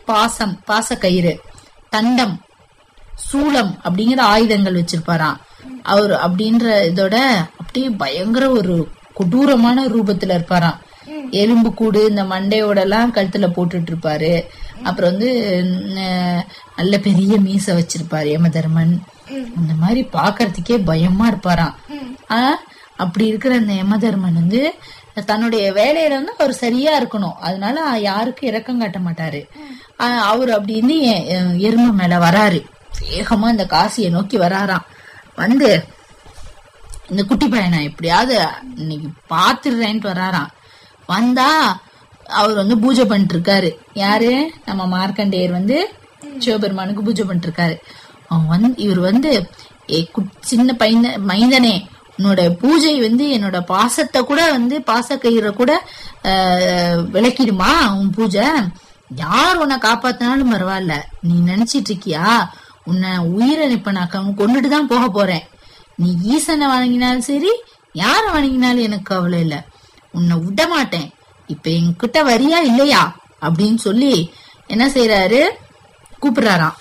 பாசம் பாசக்கயிறு தண்டம் சூலம் அப்படிங்கிற ஆயுதங்கள் வச்சிருப்பாராம் அவர் அப்படின்ற இதோட அப்படியே பயங்கர ஒரு கொடூரமான ரூபத்துல இருப்பாராம் எலும்பு கூடு இந்த மண்டையோட எல்லாம் கழுத்துல போட்டுட்டு இருப்பாரு அப்புறம் வந்து ந- நல்ல பெரிய மீசை வச்சிருப்பாரு யமதர்மன் இந்த மாதிரி பாக்குறதுக்கே பயமா இருப்பாராம் ஆ, அப்படி இருக்கிற அந்த யமதர்மன் வந்து தன்னுடைய வேலையில வந்து அவர் சரியா இருக்கணும் அதனால யாருக்கும் இரக்கம் காட்ட மாட்டாரு ஆ, அவர் அப்படி இருந்து எ- எ- எருமை மேல வராரு வேகமா இந்த காசியை நோக்கி வராராம் வந்து இந்த குட்டி பையனை எப்படியாவது இன்னைக்கு பாத்துடுறேன்ட்டு வராராம் வந்தா அவர் வந்து பூஜை பண்ணிட்டு இருக்காரு யாரு நம்ம மார்க்கண்டேயர் வந்து சிவபெருமானுக்கு பூஜை பண்ணிட்டு இருக்காரு அவன் வந்து இவர் வந்து ஏ குட்- சின்ன பையன மைந்தனே உன்னோட பூஜை வந்து என்னோட பாசத்தை கூட வந்து பாசக்கயிறை கூட ஆஹ், விளக்கிடுமா உன் பூஜை யார் உன்னை காப்பாத்தினாலும் பரவாயில்ல நீ நினைச்சிட்டு இருக்கியா உன்னை உயிரை இப்ப நான் கொ- கொண்டுட்டு தான் போக போறேன் நீ ஈசனை வணங்கினாலும் சரி யார வணங்கினாலும் எனக்கு கவலை இல்ல உன்னை விட மாட்டேன் இப்ப என்கிட்ட வரியா இல்லையா அப்படின்னு சொல்லி என்ன செய்யறாரு கூப்பிடுறாராம்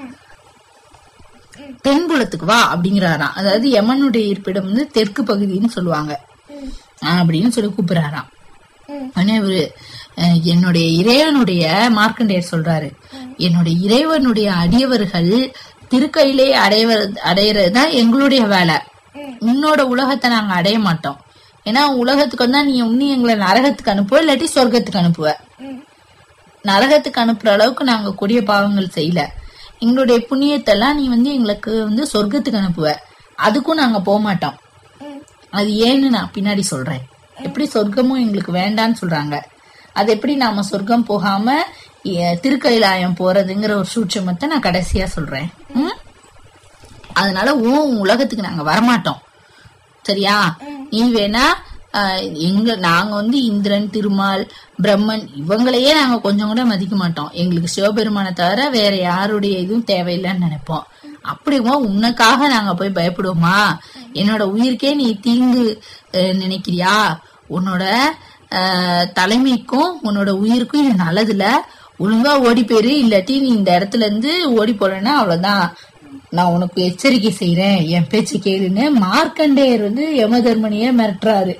தென்புலத்துக்கு வா அப்படிங்கிறாராம் அதாவது யமனுடைய இருப்பிடம் வந்து தெற்கு பகுதின்னு சொல்லுவாங்க ஆஹ் அப்படின்னு சொல்லி கூப்பிடுறாராம் உடனே இவரு அஹ், என்னுடைய இறைவனுடைய மார்க்கண்டேயர் சொல்றாரு என்னுடைய இறைவனுடைய அடியவர்கள் திருக்கையிலே அடைவ அடையிறது தான் எங்களுடைய வேலை உன்னோட உலகத்தை நாங்க அடைய மாட்டோம் ஏன்னா உலகத்துக்கு வந்தா நீ இன்னும் எங்களை நரகத்துக்கு அனுப்புவ இல்லாட்டி சொர்க்கத்துக்கு அனுப்புவ நரகத்துக்கு அனுப்புற அளவுக்கு நாங்க கொடிய பாவங்கள் செய்யல எங்களுடைய புண்ணியத்தை எல்லாம் நீ வந்து எங்களுக்கு வந்து சொர்க்கத்துக்கு அனுப்புவ அதுக்கும் நாங்க போக மாட்டோம் அது ஏன்னு நான் பின்னாடி சொல்றேன் எப்படி சொர்க்கமும் எங்களுக்கு வேண்டான்னு சொல்றாங்க அது எப்படி நாம சொர்க்கம் போகாம எ- திருக்கைலாயம் போறதுங்கிற ஒரு சூட்சமத்தை நான் கடைசியா சொல்றேன் ம்? அதனால உன் உலகத்துக்கு நாங்க வரமாட்டோம் சரியா நீ வேணா ஆஹ், எங்க நாங்க வந்து இந்திரன் திருமால் பிரம்மன் இவங்களையே நாங்க கொஞ்சம் கூட மதிக்க மாட்டோம் எங்களுக்கு சிவபெருமானை தவிர வேற யாருடைய இதுவும் தேவையில்லைன்னு நினைப்போம் அப்படிமா உனக்காக நாங்க போய் பயப்படுவோமா என்னோட உயிருக்கே நீ தீங்கு அஹ், நினைக்கிறியா உன்னோட ஆஹ், தலைமைக்கும் உன்னோட உயிருக்கும் இது நல்லதில்ல ஒழுங்கா ஓடி போயிரு இல்லாட்டி நீ இந்த இடத்துல இருந்து ஓடி போறேன்னா அவ்வளவுதான் நான் உனக்கு எச்சரிக்கை செய்யறேன் என் பேச்சு கேளுன்னு மார்க்கண்டேயர் வந்து யமதர்மனிய மிரட்டுறாரு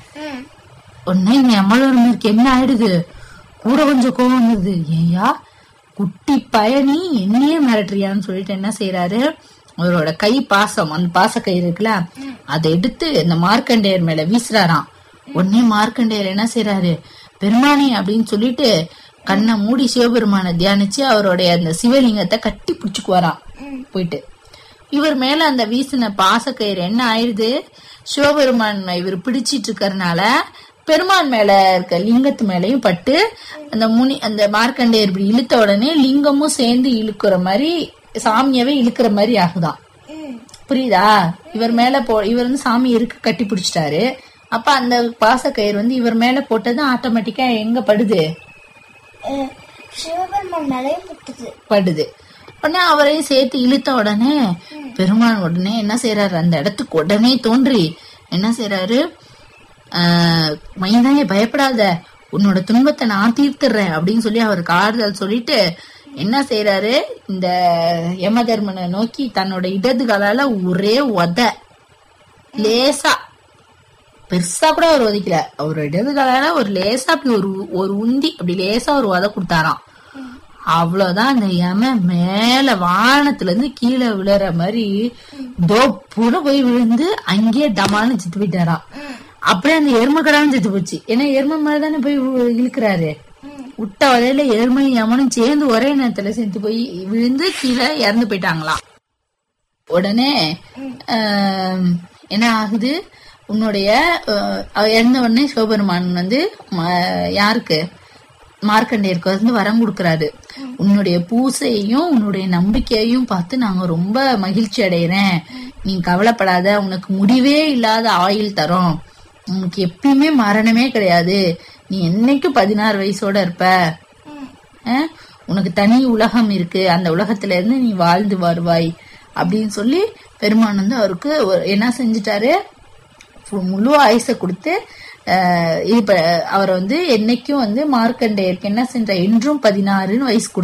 உடனே இந்த யமதர்மனுக்கு என்ன ஆயிடுது கூட கொஞ்சம் கோவம் வந்தது ஏயா குட்டி பயணி என்னையே மிரட்டுறியான்னு சொல்லிட்டு என்ன செய்யறாரு அவரோட கை பாசம் அந்த பாச கயிறு இருக்குல்ல அதை எடுத்து இந்த மார்க்கண்டேயர் மேல வீசுறாராம் உடனே மார்க்கண்டேயர் என்ன செய்யறாரு பெருமானி அப்படின்னு சொல்லிட்டு கண்ணை மூடி சிவபெருமானை தியானிச்சு அவருடைய அந்த சிவலிங்கத்தை கட்டி பிடிச்சுக்குவாராம் போயிட்டு இவர் மேல அந்த வீசின பாசக்கயிறு என்ன ஆயிருது சிவபெருமான் இவர் பிடிச்சிட்டு இருக்கறனால பெருமான் மேல இருக்க லிங்கத்து மேலயும் பட்டு அந்த முனி அந்த மார்க்கண்டேயர் இப்படி இழுத்த உடனே லிங்கமும் சேர்ந்து இழுக்கிற மாதிரி சாமியவே இழுக்கிற மாதிரி ஆகுதாம் புரியுதா இவர் மேல போ இவர் வந்து சாமி இருக்கு கட்டி பிடிச்சிட்டாரு அப்ப அந்த பாசக்கயிறு வந்து இவர் மேல போட்டது ஆட்டோமேட்டிக்கா எங்க படுது அஹ், சிவபெருமான் மேலேயும் புட்டுது படுது உடனே அவரையும் சேர்த்து இழுத்த உடனே பெருமான் உடனே என்ன செய்யறாரு அந்த இடத்துக்கு உடனே தோன்றி என்ன செய்யறாரு ஆஹ் மைந்தாயே பயப்படாத உன்னோட துன்பத்தை நான் தீர்த்துறேன் அப்படின்னு சொல்லி அவருக்கு ஆறுதல் சொல்லிட்டு என்ன செய்யறாரு இந்த யமதர்மனை நோக்கி தன்னோட இடது காலால ஒரே உத லேசா பெருசா கூட அவர் ஒதுக்கல அவர் இடது காலால ஒரு லேசா அப்படி ஒரு ஒரு உந்தி அப்படி லேசா ஒரு உத கொடுத்தாராம் அவ்வளவுதான் அந்த யம மேல வானத்துல இருந்து கீழே விழுற மாதிரி தொப்புன்னு போய் விழுந்து அங்கேயே டமான்னு செத்து போயிட்டாராம் அப்படியே அந்த எருமை கடான்னு செத்து போச்சு ஏன்னா எருமை மேல தானே போய் வி- இழுக்கிறாரு விட்ட வலையில எருமையும் யமனும் சேர்ந்து ஒரே நேரத்துல செத்து போய் விழுந்து கீழே இறந்து போயிட்டாங்களாம் உடனே ஆம், என்ன ஆகுது உன்னுடைய அஹ், அவ இறந்த உடனே சிவபெருமான் வந்து ம- யாருக்கு மார்க்கண்டேயருக்கு வந்து வரம் கொடுக்கறாரு உன்னுடைய பூசையையும் உன்னுடைய நம்பிக்கையையும் பார்த்து நாங்க ரொம்ப மகிழ்ச்சி அடைகிறேன் நீ கவலைப்படாத உனக்கு முடிவே இல்லாத ஆயுள் தரோம் உனக்கு எப்பயுமே மரணமே கிடையாது நீ என்னைக்கும் பதினாறு வயசோட இருப்ப அஹ், உனக்கு தனி உலகம் இருக்கு அந்த உலகத்துல இருந்து நீ வாழ்ந்து வருவாய் அப்படின்னு சொல்லி பெருமான் வந்து அவருக்கு ஒரு- என்ன செஞ்சுட்டாரு ஃபு- முழு ஆயுசை கொடுத்து அஹ், இது ப- அவரை வந்து என்னைக்கும் வந்து மார்க்கண்டேயருக்கு என்ன செஞ்ச என்றும் பதினாறுன்னு வயசு கொடுத்தாரு